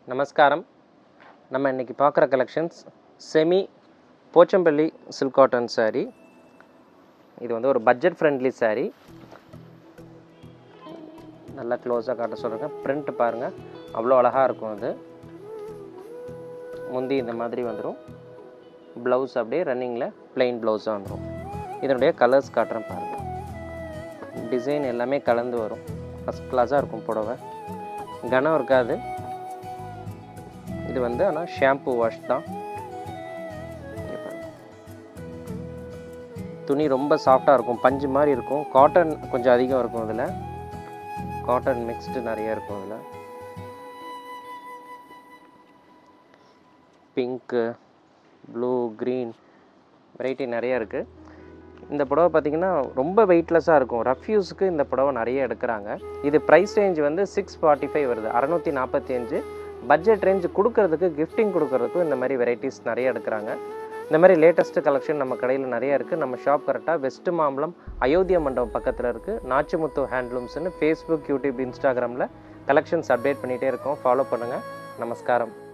நமஸ்காரம் நம்ம இன்றைக்கி பார்க்குற collections semi Pochampally silk cotton saree இது வந்து ஒரு பட்ஜெட் ஃப்ரெண்ட்லி saree நல்லா க்ளோஸாக காட்ட சொல்கிறேங்க print பாருங்கள் அவ்வளோ அழகாக இருக்கும் அது முந்தி இந்த மாதிரி வந்துடும் ப்ளவுஸ் அப்படியே ரன்னிங்கில் plain ப்ளவுஸாக வந்துடும் இதனுடைய கலர்ஸ் காட்டுறேன் பாருங்கள் டிசைன் எல்லாமே கலந்து வரும் ஃபஸ்ட் கிளாஸாக இருக்கும் புடவை கனம் இருக்காது இது வந்து ஆனால் ஷாம்பு வாஷ் தான் இங்க பாருங்க. துணி ரொம்ப சாஃப்டாக இருக்கும் பஞ்சு மாதிரி இருக்கும் காட்டன் கொஞ்சம் அதிகம் இருக்கும் இதில் காட்டன் மிக்ஸ்டு நிறைய இருக்கும் இதில் பிங்க்கு ப்ளூ க்ரீன் வெரைட்டி நிறைய இருக்குது இந்த புடவை பார்த்திங்கன்னா ரொம்ப வெயிட்லெஸ்ஸாக இருக்கும் ரஃப்யூஸுக்கு இந்த புடவை நிறைய எடுக்கிறாங்க இது ப்ரைஸ் ரேஞ்ச் வந்து சிக்ஸ் ஃபார்ட்டி ஃபைவ் வருது அறநூற்றி நாற்பத்தி அஞ்சு பட்ஜெட் ரேஞ்ச் கொடுக்கறதுக்கு கிஃப்டிங் கொடுக்கறதுக்கும் இந்த மாதிரி வெரைட்டிஸ் நிறைய எடுக்கிறாங்க இந்த மாதிரி லேட்டஸ்ட்டு கலெக்ஷன் நம்ம கடையில் நிறைய இருக்குது நம்ம ஷாப் கரெக்டாக வெஸ்ட் மாம்பலம் அயோத்தியா மண்டபம் பக்கத்தில் இருக்குது நாச்சிமுத்து ஹேண்ட்லூம்ஸ்னு ஃபேஸ்புக் யூடியூப் இன்ஸ்டாகிராமில் கலெக்ஷன்ஸ் அப்டேட் பண்ணிகிட்டே இருக்கோம் ஃபாலோ பண்ணுங்கள் நமஸ்காரம்